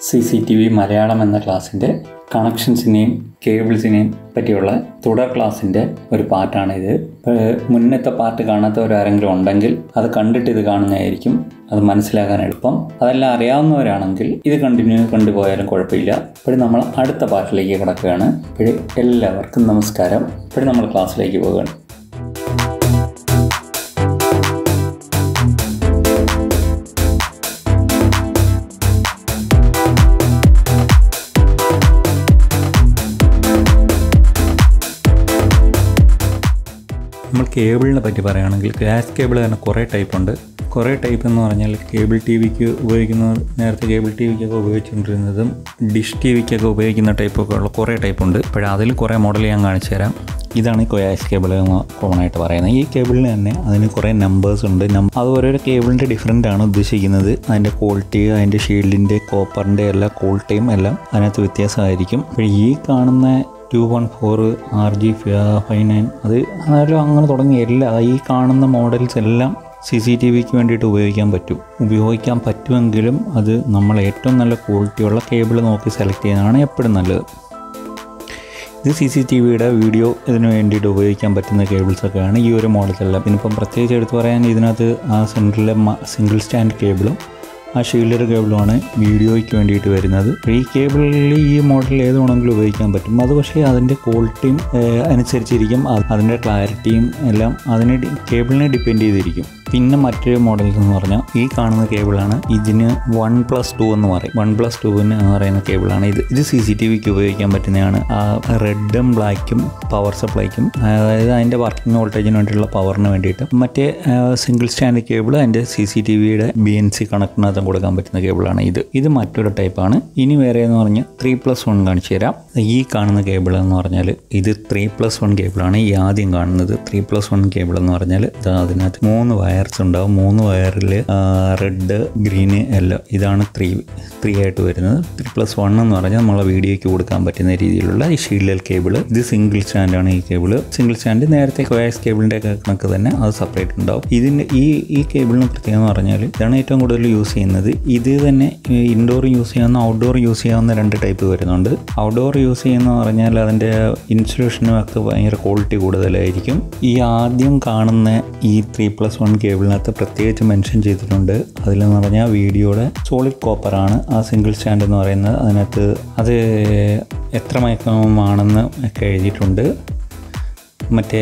C C T V Malayalam എന്ന ക്ലാസ്സിൻ്റെ കണക്ഷൻസിനെയും കേബിൾസിനെയും പറ്റിയുള്ള തുടർ ക്ലാസ്സിൻ്റെ ഒരു പാർട്ടാണിത് ഇപ്പോൾ മുന്നത്തെ പാർട്ട് കാണാത്തവരാരെങ്കിലും ഉണ്ടെങ്കിൽ അത് കണ്ടിട്ട് ഇത് കാണുന്നതായിരിക്കും അത് മനസ്സിലാക്കാൻ എളുപ്പം അതെല്ലാം അറിയാവുന്നവരാണെങ്കിൽ ഇത് കണ്ടിന്യൂ കൊണ്ടുപോയാലും കുഴപ്പമില്ല ഇപ്പോഴും നമ്മൾ അടുത്ത പാർട്ടിലേക്ക് കിടക്കുകയാണ് ഇപ്പോഴും എല്ലാവർക്കും നമസ്കാരം ഇപ്പോഴും നമ്മൾ ക്ലാസ്സിലേക്ക് പോവുകയാണ് നമ്മൾ കേബിളിനെ പറ്റി പറയുകയാണെങ്കിൽ ഗ്യാസ് കേബിൾ തന്നെ കുറേ ടൈപ്പ് ഉണ്ട് കുറേ ടൈപ്പ് എന്ന് പറഞ്ഞാൽ കേബിൾ ടി വിക്ക് ഉപയോഗിക്കുന്ന നേരത്തെ കേബിൾ ടി വിക്കൊക്കെ ഉപയോഗിച്ചുകൊണ്ടിരുന്നതും ഡിഷ് ടി വിക്കൊക്കെ ഉപയോഗിക്കുന്ന ടൈപ്പൊക്കെ ഉള്ള കുറേ ടൈപ്പ് ഉണ്ട് ഇപ്പോഴും അതിൽ കുറേ മോഡൽ ഞാൻ കാണിച്ചു തരാം ഇതാണ് ഈ കൊയാസ് കേബിൾ എന്ന് കോമൺ ആയിട്ട് പറയുന്നത് ഈ കേബിളിന് തന്നെ അതിന് കുറേ നമ്പേഴ്സ് ഉണ്ട് നം- അത് ഓരോരോ കേബിളിൻ്റെ ഡിഫറെൻ്റ് ആണ് ഉദ്ദേശിക്കുന്നത് അതിൻ്റെ ക്വാളിറ്റി അതിൻ്റെ ഷീൽഡിൻ്റെ കോപ്പറിൻ്റെ എല്ലാ ക്വാളിറ്റിയും എല്ലാം അതിനകത്ത് വ്യത്യാസമായിരിക്കും അപ്പോൾ ഈ കാണുന്ന two one four R G five nine അത് അതെല്ലാം അങ്ങനെ തുടങ്ങി എല്ലാ ഈ കാണുന്ന മോഡൽസ് എല്ലാം സി സി ടി വിക്ക് വേണ്ടിയിട്ട് ഉപയോഗിക്കാൻ പറ്റും ഉപയോഗിക്കാൻ പറ്റുമെങ്കിലും അത് നമ്മൾ ഏറ്റവും നല്ല ക്വാളിറ്റിയുള്ള കേബിൾ നോക്കി സെലക്ട് ചെയ്യുന്നതാണ് എപ്പോഴും നല്ലത് ഇത് സി സി ടി വിയുടെ വീഡിയോ ഇതിന് വേണ്ടിയിട്ട് ഉപയോഗിക്കാൻ പറ്റുന്ന കേബിൾസൊക്കെയാണ് ഈ ഒരു മോഡലെല്ലാം പിന്നിപ്പം പ്രത്യേകിച്ച് എടുത്തു പറയാൻ ഇതിനകത്ത് ആ സെൻറ്ററിലെ സിംഗിൾ സ്റ്റാൻഡ് കേബിളും ആ ഷീൽഡർ കേബിളുമാണ് വീഡിയോയ്ക്ക് വേണ്ടിയിട്ട് വരുന്നത് ഈ കേബിളിൽ ഈ മോഡൽ ഏത് വേണമെങ്കിലും ഉപയോഗിക്കാൻ പറ്റും അത് പക്ഷേ അതിൻ്റെ ക്വാളിറ്റിയും ഏഹ്, അനുസരിച്ചിരിക്കും അത് അതിൻ്റെ ക്ലാരിറ്റിയും എല്ലാം അതിനെ ഡി- കേബിളിനെ ഡിപ്പെൻഡ് ചെയ്തിരിക്കും പിന്നെ മറ്റൊരു മോഡൽ എന്ന് പറഞ്ഞാൽ ഈ കാണുന്ന കേബിളാണ് ഇതിന് വൺ പ്ലസ് ടു എന്ന് പറയും വൺ പ്ലസ് ടുവിന് എന്ന് പറയുന്ന കേബിളാണ് ഇത് ഇത് സി സി ടി വിക്ക് ഉപയോഗിക്കാൻ പറ്റുന്നതാണ് ആ റെഡും ബ്ലാക്കും പവർ സപ്ലൈക്കും അതായത് അതിൻ്റെ വർക്കിംഗ് വോൾട്ടേജിന് വേണ്ടിയിട്ടുള്ള പവറിന് വേണ്ടിയിട്ട് മറ്റേ സിംഗിൾ സ്റ്റാൻഡ് കേബിൾ അതിൻ്റെ സി സി ടി വിയുടെ ബി എൻ സി കണക്റ്റിനകത്ത് കൊടുക്കാൻ പറ്റുന്ന കേബിളാണ് ഇത് ഇത് മറ്റൊരു ടൈപ്പാണ് ഇനി വേറെ എന്ന് പറഞ്ഞാൽ ത്രീ പ്ലസ് വൺ കാണിച്ചു തരാം ഈ കാണുന്ന കേബിൾ എന്ന് പറഞ്ഞാൽ ഇത് ത്രീ പ്ലസ് വൺ കേബിളാണ് ഈ ആദ്യം കാണുന്നത് ത്രീ പ്ലസ് വൺ കേബിൾ എന്ന് പറഞ്ഞാൽ ഇത് അതിനകത്ത് മൂന്ന് വയർസ് ഉണ്ടാവും മൂന്ന് വയറിൽ റെഡ് ഗ്രീന് യെല്ലോ ഇതാണ് ത്രീ ത്രീ ആയിട്ട് വരുന്നത് ത്രീ പ്ലസ് വൺ എന്ന് പറഞ്ഞാൽ നമ്മളെ വീഡിയോയ്ക്ക് കൊടുക്കാൻ പറ്റുന്ന രീതിയിലുള്ള ഈ ഷീൽഡൽ കേബിൾ ഇത് സിംഗിൾ സ്റ്റാൻഡാണ് ഈ കേബിൾ സിംഗിൾ സ്റ്റാൻഡ് നേരത്തെ കോയാസ് കേബിളിൻ്റെ ഒക്കെ കണക്ക് തന്നെ അത് സെപ്പറേറ്റ് ഉണ്ടാവും ഇതിൻ്റെ ഈ ഈ കേബിളിന് പ്രത്യേകത എന്ന് പറഞ്ഞാൽ ഇതാണ് ഏറ്റവും കൂടുതൽ യൂസ് ചെയ്യുന്നത് ഇത് തന്നെ ഇൻഡോർ യൂസ് ചെയ്യാവുന്ന ഔട്ട്ഡോർ യൂസ് ചെയ്യാവുന്ന രണ്ട് ടൈപ്പ് വരുന്നുണ്ട് ഔട്ട്ഡോർ യൂസ് ചെയ്യുന്ന പറഞ്ഞാൽ അതിൻ്റെ ഇൻസുലേഷനും ഒക്കെ ഭയങ്കര ക്വാളിറ്റി കൂടുതലായിരിക്കും ഈ ആദ്യം കാണുന്ന ഈ ത്രീ പ്ലസ് വൺ കേബിളിനകത്ത് പ്രത്യേകിച്ച് മെൻഷൻ ചെയ്തിട്ടുണ്ട് അതിലെന്ന് പറഞ്ഞാൽ വീഡിയോയുടെ സോളിഡ് കോപ്പറാണ് ആ സിംഗിൾ സ്റ്റാൻഡ് എന്ന് പറയുന്നത് അതിനകത്ത് അത് എത്ര മൈക്രോമാണെന്ന് ഒക്കെ എഴുതിയിട്ടുണ്ട് മറ്റേ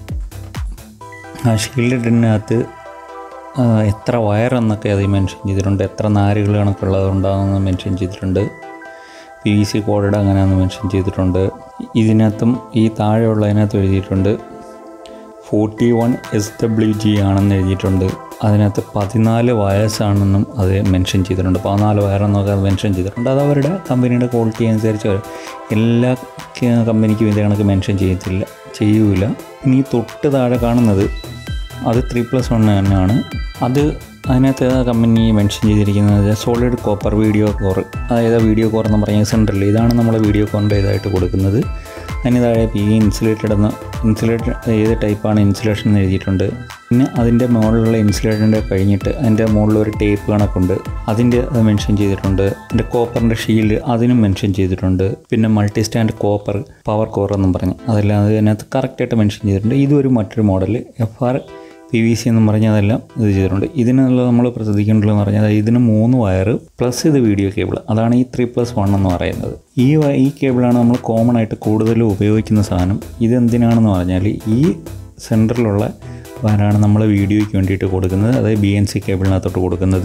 ആ ഷീൽഡിനകത്ത് ആ, എത്ര വയർ എന്നൊക്കെ അതിൽ മെൻഷൻ ചെയ്തിട്ടുണ്ട് എത്ര നാരുകൾ കണക്കുള്ളതുണ്ടാകുമെന്ന് മെൻഷൻ ചെയ്തിട്ടുണ്ട് പി വി സി കോഡഡ് അങ്ങനെയാണെന്ന് മെൻഷൻ ചെയ്തിട്ടുണ്ട് ഇതിനകത്തും ഈ താഴെയുള്ളതിനകത്ത് എഴുതിയിട്ടുണ്ട് forty one S W G ആണെന്ന് എഴുതിയിട്ടുണ്ട് അതിനകത്ത് പതിനാല് വയസ്സാണെന്നും അത് മെൻഷൻ ചെയ്തിട്ടുണ്ട് പതിനാല് വയറെന്നൊക്കെ അത് മെൻഷൻ ചെയ്തിട്ടുണ്ട് അത് അവരുടെ കമ്പനിയുടെ ക്വാളിറ്റി അനുസരിച്ച് അവർ എല്ലാ ക- കമ്പനിക്കും ഇതേ കണക്ക് മെൻഷൻ ചെയ്യത്തില്ല ചെയ്യൂല ഇനി തൊട്ട് താഴെ കാണുന്നത് അത് ത്രീ പ്ലസ് വൺ തന്നെയാണ് അത് അതിനകത്ത് ആ കമ്പനി മെൻഷൻ ചെയ്തിരിക്കുന്നത് സോളിഡ് കോപ്പർ വീഡിയോ കോർ അതായത് വീഡിയോ കോർ എന്ന് പറയുന്നത് സെൻട്രൽ ഇതാണ് നമ്മൾ വീഡിയോ കോറിൻ്റെ ഇതായിട്ട് കൊടുക്കുന്നത് അതിന് താഴെ ഈ ഇൻസുലേറ്റഡ് എന്ന ഇൻസുലേറ്റഡ് ഏത് ടൈപ്പാണ് ഇൻസുലേഷൻ എന്ന് എഴുതിയിട്ടുണ്ട് പിന്നെ അതിൻ്റെ മുകളിലുള്ള ഇൻസുലേറ്ററിൻ്റെ കഴിഞ്ഞിട്ട് അതിൻ്റെ മുകളിൽ ഒരു ടേപ്പ് കണക്കുണ്ട് അതിൻ്റെ അത് മെൻഷൻ ചെയ്തിട്ടുണ്ട് അതിൻ്റെ കോപ്പറിൻ്റെ ഷീൽഡ് അതിനും മെൻഷൻ ചെയ്തിട്ടുണ്ട് പിന്നെ multi stand copper power core എന്നും പറഞ്ഞ് അതെല്ലാം അതിനകത്ത് കറക്റ്റായിട്ട് മെൻഷൻ ചെയ്തിട്ടുണ്ട് ഇതും ഒരു മറ്റൊരു model F R P V C എന്ന് പറഞ്ഞാൽ അതെല്ലാം ഇത് ചെയ്തിട്ടുണ്ട് ഇതിനുള്ള നമ്മൾ ശ്രദ്ധിക്കേണ്ടതെന്ന് പറഞ്ഞാൽ അതായത് ഇതിന് മൂന്ന് വയർ പ്ലസ് ഇത് വീഡിയോ കേബിൾ അതാണ് ഈ ത്രീ പ്ലസ് വൺ എന്ന് പറയുന്നത് ഈ വ- ഈ കേബിളാണ് നമ്മൾ കോമൺ ആയിട്ട് കൂടുതലും ഉപയോഗിക്കുന്ന സാധനം ഇതെന്തിനാണെന്ന് പറഞ്ഞാൽ ഈ സെൻറ്ററിലുള്ള വയറാണ് നമ്മൾ വീഡിയോയ്ക്ക് വേണ്ടിയിട്ട് കൊടുക്കുന്നത് അതായത് ബി എൻ സി കേബിളിനകത്തോട്ട് കൊടുക്കുന്നത്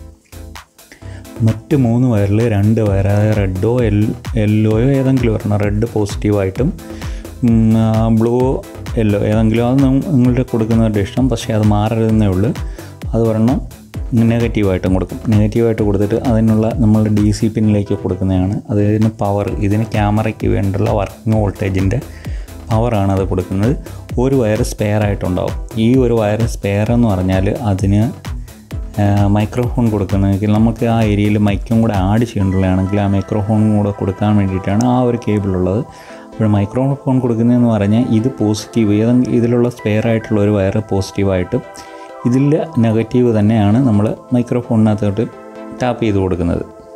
മറ്റ് മൂന്ന് വയറിൽ രണ്ട് വയർ അതായത് റെഡോ എൽ യെല്ലോയോ ഏതെങ്കിലും ഒരെണ്ണം റെഡ് പോസിറ്റീവായിട്ടും ബ്ലൂ യെല്ലോ ഏതെങ്കിലും അത് നം- നിങ്ങളുടെ കൊടുക്കുന്നവരുടെ ഇഷ്ടം പക്ഷേ അത് മാറരുതെന്നേ ഉള്ളൂ അത് ഒരെണ്ണം നെഗറ്റീവായിട്ടും കൊടുക്കും നെഗറ്റീവായിട്ട് കൊടുത്തിട്ട് അതിനുള്ള നമ്മൾ ഡി സി പിന്നിലേക്ക് കൊടുക്കുന്നതാണ് അതിന് പവർ ഇതിന് ക്യാമറയ്ക്ക് വേണ്ടിയുള്ള വർക്കിംഗ് വോൾട്ടേജിൻ്റെ പവറാണ് അത് കൊടുക്കുന്നത് ഒരു വയർ സ്പെയർ ആയിട്ടുണ്ടാവും ഈ ഒരു വയർ സ്പെയർ എന്ന് പറഞ്ഞാൽ അതിന് മൈക്രോഫോൺ കൊടുക്കണമെങ്കിൽ നമുക്ക് ആ ഏരിയയിൽ മൈക്കും കൂടെ ആഡ് ചെയ്യേണ്ടതാണെങ്കിൽ ആ മൈക്രോഫോണും കൂടെ കൊടുക്കാൻ വേണ്ടിയിട്ടാണ് ആ ഒരു കേബിൾ ഉള്ളത് അപ്പോൾ മൈക്രോഫോൺ കൊടുക്കുന്നതെന്ന് പറഞ്ഞാൽ ഇത് പോസിറ്റീവ് ഏതെങ്കിലും ഇതിലുള്ള സ്പെയർ ആയിട്ടുള്ള ഒരു വയർ പോസിറ്റീവായിട്ടും ഇതിൽ നെഗറ്റീവ് തന്നെയാണ് നമ്മൾ മൈക്രോഫോണിനകത്തോട്ട് ടാപ്പ് ചെയ്ത് കൊടുക്കുന്നത്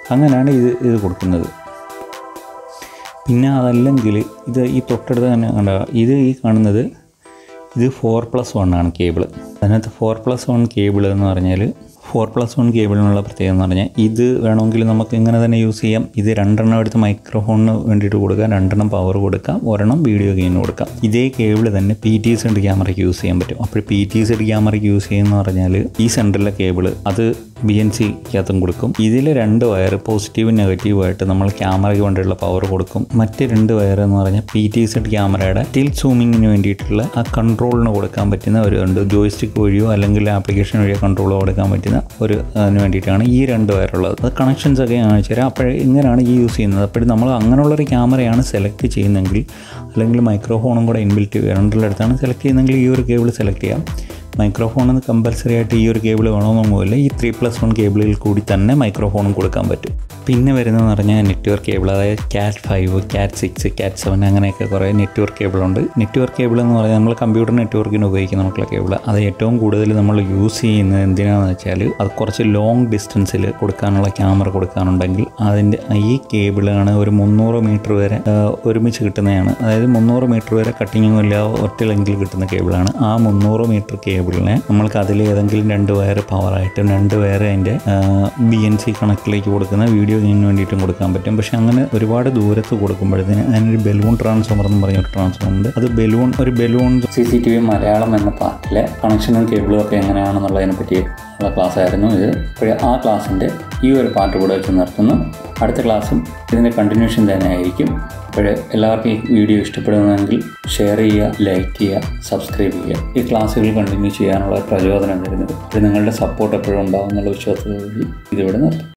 അങ്ങനെയാണ് ഇത് ഇത് കൊടുക്കുന്നത് പിന്നെ അതല്ലെങ്കിൽ ഇത് ഈ തൊട്ടടുത്ത് തന്നെ കണ്ട ഇത് ഈ കാണുന്നത് ഇത് ഫോർ പ്ലസ് വൺ ആണ് കേബിൾ അതിനകത്ത് ഫോർ പ്ലസ് വൺ കേബിൾ എന്ന് പറഞ്ഞാൽ ഫോർ പ്ലസ് വൺ കേബിളിനുള്ള പ്രത്യേകത എന്ന് പറഞ്ഞാൽ ഇത് വേണമെങ്കിൽ നമുക്ക് ഇങ്ങനെ തന്നെ യൂസ് ചെയ്യാം ഇത് രണ്ടെണ്ണം എടുത്ത് മൈക്രോഫോണിന് വേണ്ടിയിട്ട് കൊടുക്കാം രണ്ടെണ്ണം പവർ കൊടുക്കാം ഒരെണ്ണം വീഡിയോ ഗെയിമിന് കൊടുക്കാം ഇതേ കേബിൾ തന്നെ പി ടി സെഡ് ക്യാമറയ്ക്ക് യൂസ് ചെയ്യാൻ പറ്റും അപ്പോൾ പി ടി സെഡ് ക്യാമറയ്ക്ക് യൂസ് ചെയ്യുന്ന പറഞ്ഞാൽ ഈ സെൻറ്ററിലെ കേബിൾ അത് ബി എൻ സിക്കകത്തും കൊടുക്കും ഇതിൽ രണ്ട് വയർ പോസിറ്റീവും നെഗറ്റീവുമായിട്ട് നമ്മൾ ക്യാമറയ്ക്ക് വേണ്ടിയുള്ള പവർ കൊടുക്കും മറ്റ് രണ്ട് വയർ എന്ന് പറഞ്ഞാൽ പി ടി സെഡ് ക്യാമറയുടെ ടിൽ സൂമിങ്ങിന് വേണ്ടിയിട്ടുള്ള ആ കൺട്രോളിന് കൊടുക്കാൻ പറ്റുന്ന ഒരു ഉണ്ട് ജോയിസ്റ്റിക് വഴിയോ അല്ലെങ്കിൽ ആപ്ലിക്കേഷൻ വഴിയോ കൺട്രോൾ കൊടുക്കാൻ പറ്റുന്ന ഒരു അതിന് വേണ്ടിയിട്ടാണ് ഈ രണ്ട് വയറുള്ളത് അത് കണക്ഷൻസ് ഒക്കെ കാണിച്ചു തരാം അപ്പോഴേ ഇങ്ങനെയാണ് ഈ യൂസ് ചെയ്യുന്നത് അപ്പോൾ നമ്മൾ അങ്ങനെയുള്ളൊരു ക്യാമറയാണ് സെലക്ട് ചെയ്യുന്നതെങ്കിൽ അല്ലെങ്കിൽ മൈക്രോഫോണും കൂടെ ഇൻബിൽറ്റ് രണ്ടിലടുത്താണ് സെലക്ട് ചെയ്യുന്നതെങ്കിൽ ഈ ഒരു കേബിൾ സെലക്ട് ചെയ്യാം മൈക്രോഫോണിന് കമ്പൽസറി ആയിട്ട് ഈ ഒരു കേബിൾ വേണമെന്നൊന്നുമില്ല ഈ ത്രീ പ്ലസ് വൺ കേബിളിൽ കൂടി തന്നെ മൈക്രോഫോണും കൊടുക്കാൻ പറ്റും പിന്നെ വരുന്നതെന്ന് പറഞ്ഞാൽ നെറ്റ്വർക്ക് കേബിൾ അതായത് cat five cat six cat seven അങ്ങനെയൊക്കെ കുറേ നെറ്റ്വർക്ക് കേബിളുണ്ട് നെറ്റ്വർക്ക് കേബിൾ എന്ന് പറഞ്ഞാൽ നമ്മൾ കമ്പ്യൂട്ടർ നെറ്റ്വർക്കിന് ഉപയോഗിക്കുന്ന നമുക്കുള്ള കേബിൾ അത് ഏറ്റവും കൂടുതൽ നമ്മൾ യൂസ് ചെയ്യുന്നത് എന്തിനാണെന്ന് വെച്ചാൽ അത് കുറച്ച് ലോങ് ഡിസ്റ്റൻസിൽ കൊടുക്കാനുള്ള ക്യാമറ കൊടുക്കാനുണ്ടെങ്കിൽ അതിൻ്റെ ഈ കേബിളാണ് ഒരു മുന്നൂറ് മീറ്റർ വരെ ആ, ഒരുമിച്ച് കിട്ടുന്നതാണ് അതായത് മുന്നൂറ് മീറ്റർ വരെ കട്ടിങ്ങും ഇല്ല ഒറ്റ ലെങ്കിൽ കിട്ടുന്ന കേബിളാണ് ആ മുന്നൂറ് മീറ്റർ കേബിളിനെ നമ്മൾക്ക് അതിൽ ഏതെങ്കിലും രണ്ട് വയർ പവറായിട്ടും രണ്ട് വയർ അതിൻ്റെ ബി എൻ സി കണക്റ്റിലേക്ക് കൊടുക്കുന്ന വീഡിയോ ഗെയിമിന് വേണ്ടിയിട്ടും കൊടുക്കാൻ പറ്റും പക്ഷെ അങ്ങനെ ഒരുപാട് ദൂരത്ത് കൊടുക്കുമ്പോഴത്തേന് അതിനൊരു ബലൂൺ ട്രാൻസ്ഫോമർ എന്ന് പറഞ്ഞ ഒരു ട്രാൻസ്ഫോമർ ഉണ്ട് അത് ബലൂൺ ഒരു balun C C T V Malayalam എന്ന പാർട്ടിലെ കണക്ഷനും കേബിളും ഒക്കെ എങ്ങനെയാണെന്നുള്ളതിനെ പറ്റി ഉള്ള ക്ലാസ് ആയിരുന്നു ഇത് അപ്പോൾ ആ ക്ലാസ്സിൻ്റെ ഈ ഒരു പാർട്ട് കൂടെ വെച്ച് നിർത്തുന്നു അടുത്ത ക്ലാസ്സും ഇതിൻ്റെ കണ്ടിന്യൂഷൻ തന്നെ ആയിരിക്കും അപ്പോൾ എല്ലാവർക്കും ഈ വീഡിയോ ഇഷ്ടപ്പെടുന്നതെങ്കിൽ ഷെയർ ചെയ്യുക ലൈക്ക് ചെയ്യുക സബ്സ്ക്രൈബ് ചെയ്യുക ഈ ക്ലാസ്സുകൾ കണ്ടിന്യൂ ചെയ്യാനുള്ള പ്രചോദനം തരുന്നത് ഇത് നിങ്ങളുടെ സപ്പോർട്ട് എപ്പോഴും ഉണ്ടാകും എന്നുള്ള വിശ്വാസത്തോടുകൂടി ഇതിവിടെ നിർത്തും